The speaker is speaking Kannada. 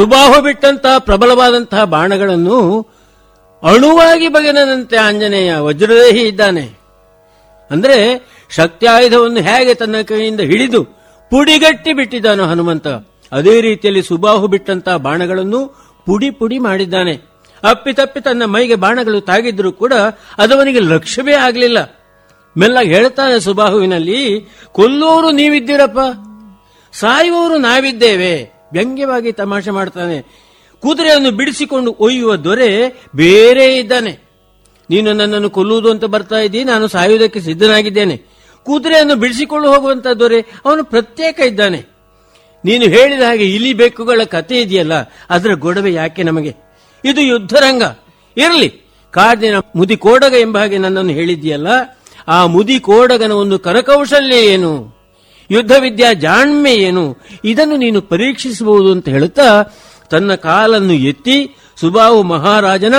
ಸುಬಾಹು ಬಿಟ್ಟಂತಹ ಪ್ರಬಲವಾದಂತಹ ಬಾಣಗಳನ್ನು ಅಣುವಾಗಿ ಬಗೆನಂತೆ ಆಂಜನೇಯ ವಜ್ರದೇಹಿ ಇದ್ದಾನೆ ಅಂದ್ರೆ ಶಕ್ತಿ ಆಯುಧವನ್ನು ಹೇಗೆ ತನ್ನ ಕೈಯಿಂದ ಹಿಡಿದು ಪುಡಿಗಟ್ಟಿ ಬಿಟ್ಟಿದ್ದಾನೋ ಹನುಮಂತ ಅದೇ ರೀತಿಯಲ್ಲಿ ಸುಬಾಹು ಬಿಟ್ಟಂತಹ ಬಾಣಗಳನ್ನು ಪುಡಿ ಪುಡಿ ಮಾಡಿದ್ದಾನೆ ಅಪ್ಪಿತಪ್ಪಿ ತನ್ನ ಮೈಗೆ ಬಾಣಗಳು ತಾಗಿದ್ರು ಕೂಡ ಅದವನಿಗೆ ಲಕ್ಷ್ಯವೇ ಆಗಲಿಲ್ಲ ಮೆಲ್ಲಗೆ ಹೇಳ್ತಾನೆ ಸುಬಾಹುವಿನಲ್ಲಿ ಕೊಲ್ಲೋರು ನೀವಿದ್ದೀರಪ್ಪ ಸಾಯುವವರು ನಾವಿದ್ದೇವೆ ವ್ಯಂಗ್ಯವಾಗಿ ತಮಾಷೆ ಮಾಡ್ತಾನೆ ಕುದುರೆಯನ್ನು ಬಿಡಿಸಿಕೊಂಡು ಒಯ್ಯುವ ದೊರೆ ಬೇರೆ ಇದ್ದಾನೆ ನೀನು ನನ್ನನ್ನು ಕೊಲ್ಲುವುದು ಅಂತ ಬರ್ತಾ ಇದ್ದೀ ನಾನು ಸಾಯುವುದಕ್ಕೆ ಸಿದ್ಧನಾಗಿದ್ದೇನೆ ಕುದುರೆಯನ್ನು ಬಿಡಿಸಿಕೊಂಡು ಹೋಗುವಂತ ದೊರೆ ಅವನು ಪ್ರತ್ಯೇಕ ಇದ್ದಾನೆ ನೀನು ಹೇಳಿದ ಹಾಗೆ ಇಲಿ ಬೆಕ್ಕುಗಳ ಕಥೆ ಇದೆಯಲ್ಲ ಅದರ ಗೊಡವೆ ಯಾಕೆ ನಮಗೆ ಇದು ಯುದ್ಧರಂಗ ಇರಲಿ ಕಾಡಿನ ಮುದಿ ಕೋಡಗ ಎಂಬ ಹಾಗೆ ನನ್ನನ್ನು ಹೇಳಿದ್ಯಲ್ಲ ಆ ಮುದಿ ಕೋಡಗನ ಒಂದು ಕರಕೌಶಲ್ಯ ಏನು ಯುದ್ಧ ವಿದ್ಯಾ ಜಾಣ್ಮೆ ಏನು ಇದನ್ನು ನೀನು ಪರೀಕ್ಷಿಸಬಹುದು ಅಂತ ಹೇಳುತ್ತಾ ತನ್ನ ಕಾಲನ್ನು ಎತ್ತಿ ಸುಬಾಹು ಮಹಾರಾಜನ